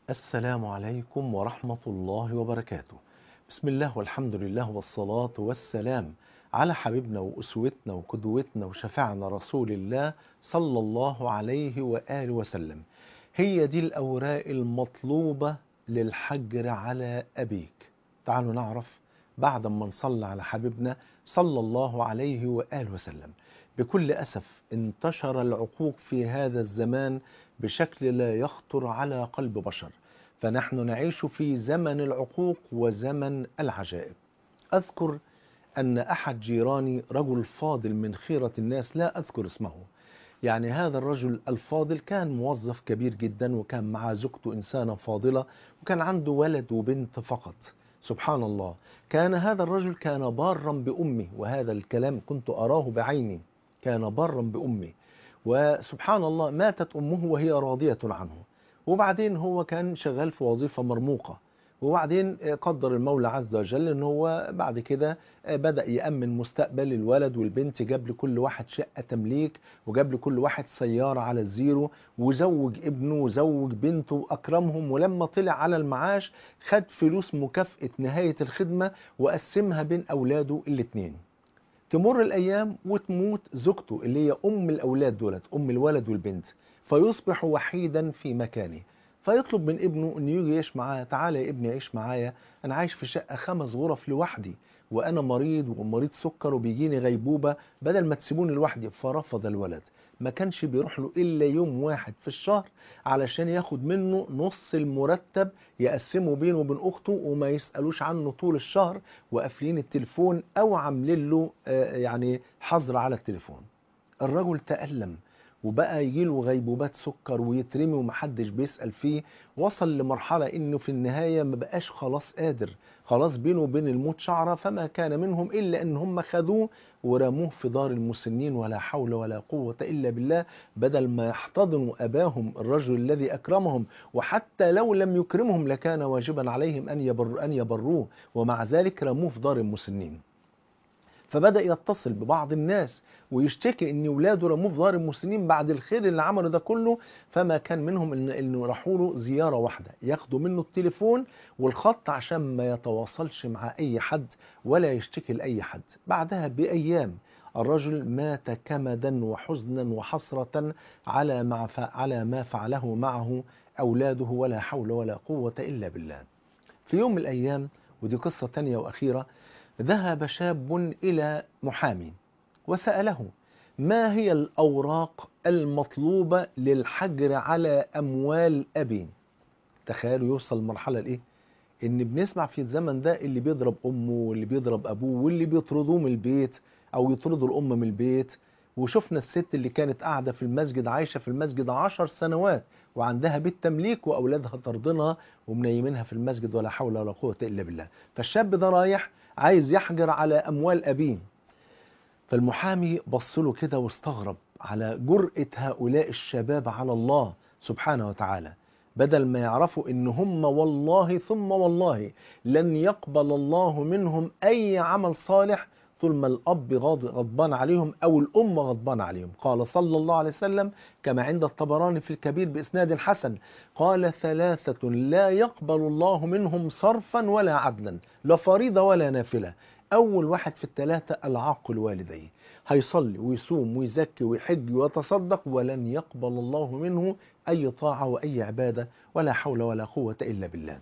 السلام عليكم ورحمة الله وبركاته بسم الله والحمد لله والصلاة والسلام على حبيبنا وأسوتنا وقدوتنا وشفعنا رسول الله صلى الله عليه وآله وسلم هي دي الأوراق المطلوبة للحجر على أبيك تعالوا نعرف بعد ما نصلي على حبيبنا صلى الله عليه وآله وسلم بكل أسف انتشر العقوق في هذا الزمان بشكل لا يخطر على قلب بشر فنحن نعيش في زمن العقوق وزمن العجائب أذكر أن أحد جيراني رجل فاضل من خيرة الناس لا أذكر اسمه يعني هذا الرجل الفاضل كان موظف كبير جدا وكان مع زوجته إنسانة فاضلة وكان عنده ولد وبنت فقط سبحان الله كان هذا الرجل كان بارا بأمه وهذا الكلام كنت أراه بعيني كان بارا بأمه وسبحان الله ماتت أمه وهي راضية عنه وبعدين هو كان شغال في وظيفة مرموقة وبعدين قدر المولى عز وجل ان هو بعد كده بدأ يأمن مستقبل الولد والبنت جاب لكل واحد شقة تمليك وجاب لكل واحد سيارة على الزيرو وزوج ابنه وزوج بنته وأكرمهم ولما طلع على المعاش خد فلوس مكافأة نهاية الخدمة وقسمها بين أولاده الاتنين تمر الأيام وتموت زوجته اللي هي أم الأولاد دولت أم الولد والبنت فيصبح وحيدا في مكانه فيطلب من ابنه انه يجي يعيش معاه تعالى يا ابني عيش معايا انا عايش في شقه خمس غرف لوحدي وانا مريض ومريض سكر وبيجيني غيبوبه بدل ما تسيبوني لوحدي فرفض الولد ما كانش بيروح له الا يوم واحد في الشهر علشان ياخد منه نص المرتب يقسمه بينه وبين اخته وما يسالوش عنه طول الشهر وقافلين التليفون او عاملين له يعني حظر على التليفون الرجل تألم وبقى يجيله غيبوبات سكر ويترمي ومحدش بيسأل فيه وصل لمرحلة انه في النهاية ما بقاش خلاص قادر خلاص بينه وبين الموت شعرة فما كان منهم الا ان هم خدوه ورموه في دار المسنين ولا حول ولا قوة الا بالله بدل ما يحتضنوا اباهم الرجل الذي اكرمهم وحتى لو لم يكرمهم لكان واجبا عليهم ان يبر ان يبروه ومع ذلك رموه في دار المسنين فبدأ يتصل ببعض الناس ويشتكي ان ولاده رموه في دار المسنين بعد الخير اللي عمله ده كله فما كان منهم ان انه راحوا له زياره واحده ياخدوا منه التليفون والخط عشان ما يتواصلش مع اي حد ولا يشتكي لاي حد بعدها بايام الرجل مات كمدا وحزنا وحسرة على ما على ما فعله معه أولاده ولا حول ولا قوة إلا بالله. في يوم من الأيام ودي قصة تانية وأخيرة ذهب شاب إلى محامي وسأله ما هي الأوراق المطلوبة للحجر على أموال أبي تخيلوا يوصل مرحلة لإيه إن بنسمع في الزمن ده اللي بيضرب أمه واللي بيضرب أبوه واللي بيطردوه من البيت أو يطردوا الأم من البيت وشفنا الست اللي كانت قاعدة في المسجد عايشة في المسجد عشر سنوات وعندها بيت تمليك وأولادها طردنها ومنيمينها في المسجد ولا حول ولا قوة إلا بالله فالشاب ده رايح عايز يحجر على أموال أبيه فالمحامي بص له كده واستغرب على جرأة هؤلاء الشباب على الله سبحانه وتعالى بدل ما يعرفوا ان هم والله ثم والله لن يقبل الله منهم اي عمل صالح طول ما الاب غضبان عليهم او الام غضبان عليهم قال صلى الله عليه وسلم كما عند الطبراني في الكبير باسناد حسن قال ثلاثة لا يقبل الله منهم صرفا ولا عدلا لا فريضة ولا نافلة أول واحد في الثلاثة العاق الوالدين هيصلي ويصوم ويزكي ويحج ويتصدق ولن يقبل الله منه أي طاعة وأي عبادة ولا حول ولا قوة إلا بالله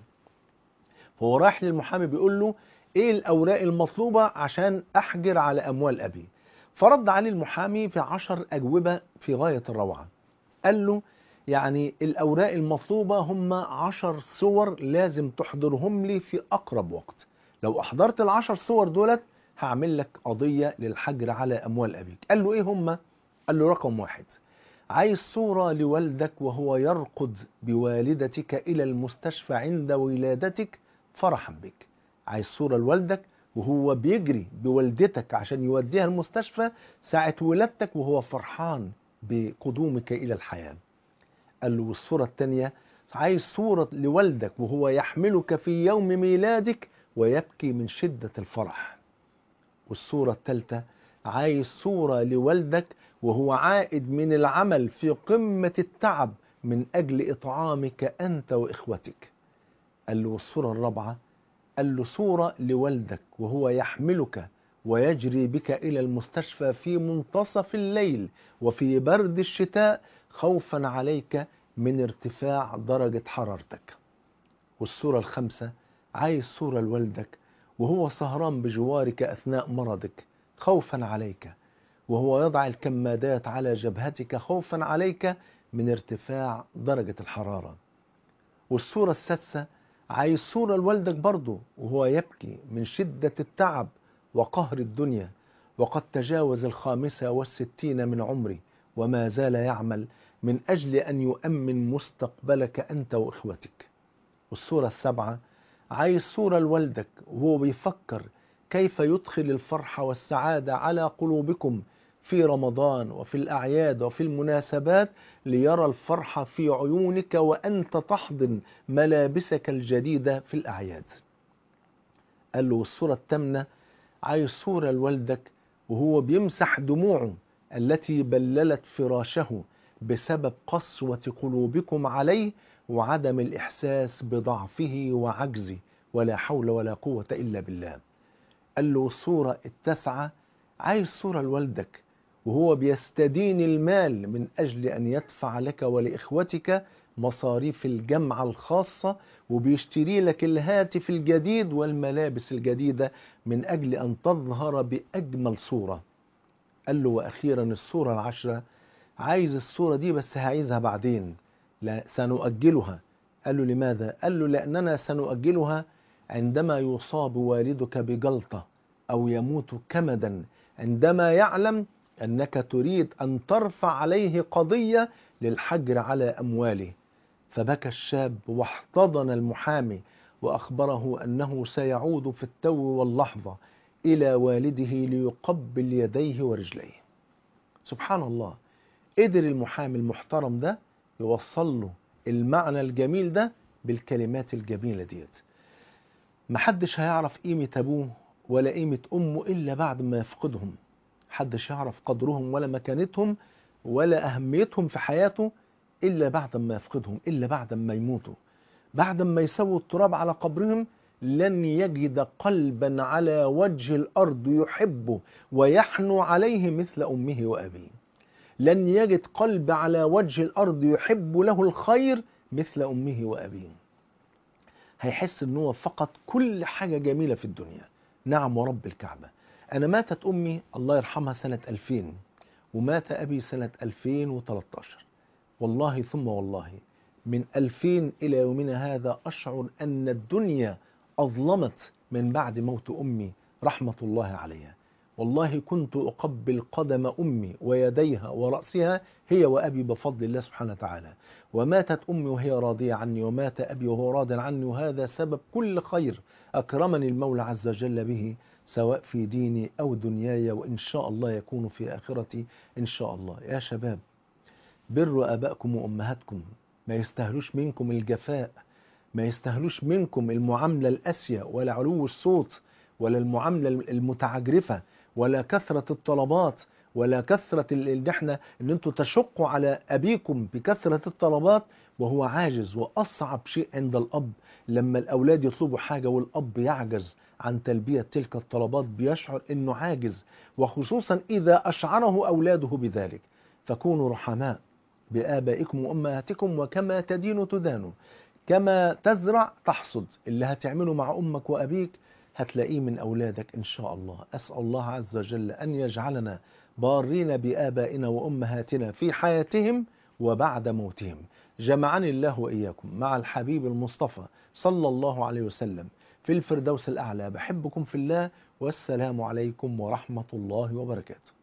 فهو راح للمحامي بيقول له إيه الأوراق المطلوبة عشان أحجر على أموال أبي فرد عليه المحامي في عشر أجوبة في غاية الروعة قال له يعني الأوراق المطلوبة هم عشر صور لازم تحضرهم لي في أقرب وقت لو أحضرت العشر صور دولت هعمل لك قضية للحجر على أموال أبيك قال له إيه هم؟ قال له رقم واحد عايز صورة لوالدك وهو يرقد بوالدتك إلى المستشفى عند ولادتك فرحا بك عايز صورة لوالدك وهو بيجري بوالدتك عشان يوديها المستشفى ساعة ولادتك وهو فرحان بقدومك إلى الحياة قال له والصورة الثانية عايز صورة لوالدك وهو يحملك في يوم ميلادك ويبكي من شدة الفرح والصورة الثالثة عايز صورة لوالدك وهو عائد من العمل في قمة التعب من أجل إطعامك أنت وإخوتك قال له والصورة الرابعة قال له صورة لوالدك وهو يحملك ويجري بك إلى المستشفى في منتصف الليل وفي برد الشتاء خوفا عليك من ارتفاع درجة حرارتك والصورة الخامسة عايز صورة لوالدك وهو سهران بجوارك أثناء مرضك خوفا عليك وهو يضع الكمادات على جبهتك خوفا عليك من ارتفاع درجة الحرارة والصورة السادسة عايز صورة لوالدك برضه وهو يبكي من شدة التعب وقهر الدنيا وقد تجاوز الخامسة والستين من عمري وما زال يعمل من أجل أن يؤمن مستقبلك أنت وإخوتك والصورة السابعة عايز صورة لوالدك وهو بيفكر كيف يدخل الفرحة والسعادة على قلوبكم في رمضان وفي الأعياد وفي المناسبات ليرى الفرحة في عيونك وأنت تحضن ملابسك الجديدة في الأعياد قال له الصورة التامنة عايز صورة لوالدك وهو بيمسح دموعه التي بللت فراشه بسبب قسوة قلوبكم عليه وعدم الإحساس بضعفه وعجزه ولا حول ولا قوة إلا بالله قال له الصورة التاسعة عايز صورة لوالدك وهو بيستدين المال من أجل أن يدفع لك ولإخوتك مصاريف الجامعة الخاصة وبيشتري لك الهاتف الجديد والملابس الجديدة من أجل أن تظهر بأجمل صورة قال له وأخيرا الصورة العشرة عايز الصورة دي بس هعيزها بعدين لا سنؤجلها قال له لماذا؟ قال له لأننا سنؤجلها عندما يصاب والدك بجلطة أو يموت كمدا عندما يعلم أنك تريد أن ترفع عليه قضية للحجر على أمواله فبكى الشاب واحتضن المحامي وأخبره أنه سيعود في التو واللحظة إلى والده ليقبل يديه ورجليه سبحان الله قدر المحامي المحترم ده يوصل له المعنى الجميل ده بالكلمات الجميلة ديت محدش هيعرف قيمة أبوه ولا قيمة أمه إلا بعد ما يفقدهم محدش يعرف قدرهم ولا مكانتهم ولا أهميتهم في حياته إلا بعد ما يفقدهم إلا بعد ما يموتوا بعد ما يسووا التراب على قبرهم لن يجد قلبا على وجه الأرض يحبه ويحنو عليه مثل أمه وأبيه لن يجد قلب على وجه الأرض يحب له الخير مثل أمه وأبيه هيحس ان هو فقط كل حاجة جميلة في الدنيا نعم ورب الكعبة أنا ماتت أمي الله يرحمها سنة 2000 ومات أبي سنة 2013 والله ثم والله من 2000 إلى يومنا هذا أشعر أن الدنيا أظلمت من بعد موت أمي رحمة الله عليها والله كنت أقبل قدم أمي ويديها ورأسها هي وأبي بفضل الله سبحانه وتعالى وماتت أمي وهي راضية عني ومات أبي وهو راض عني وهذا سبب كل خير أكرمني المولى عز وجل به سواء في ديني أو دنياي وإن شاء الله يكون في آخرتي إن شاء الله يا شباب بروا أبائكم وأمهاتكم ما يستاهلوش منكم الجفاء ما يستاهلوش منكم المعاملة الأسية ولا علو الصوت ولا المعاملة المتعجرفة ولا كثرة الطلبات ولا كثرة ان احنا ان انتوا تشقوا على ابيكم بكثرة الطلبات وهو عاجز واصعب شيء عند الاب لما الاولاد يطلبوا حاجة والاب يعجز عن تلبية تلك الطلبات بيشعر انه عاجز وخصوصا اذا اشعره اولاده بذلك فكونوا رحماء بآبائكم وأمهاتكم وكما تدين تدانوا كما تزرع تحصد اللي هتعمله مع أمك وأبيك هتلاقيه من أولادك إن شاء الله أسأل الله عز وجل أن يجعلنا بارين بآبائنا وأمهاتنا في حياتهم وبعد موتهم جمعني الله وإياكم مع الحبيب المصطفى صلى الله عليه وسلم في الفردوس الأعلى بحبكم في الله والسلام عليكم ورحمة الله وبركاته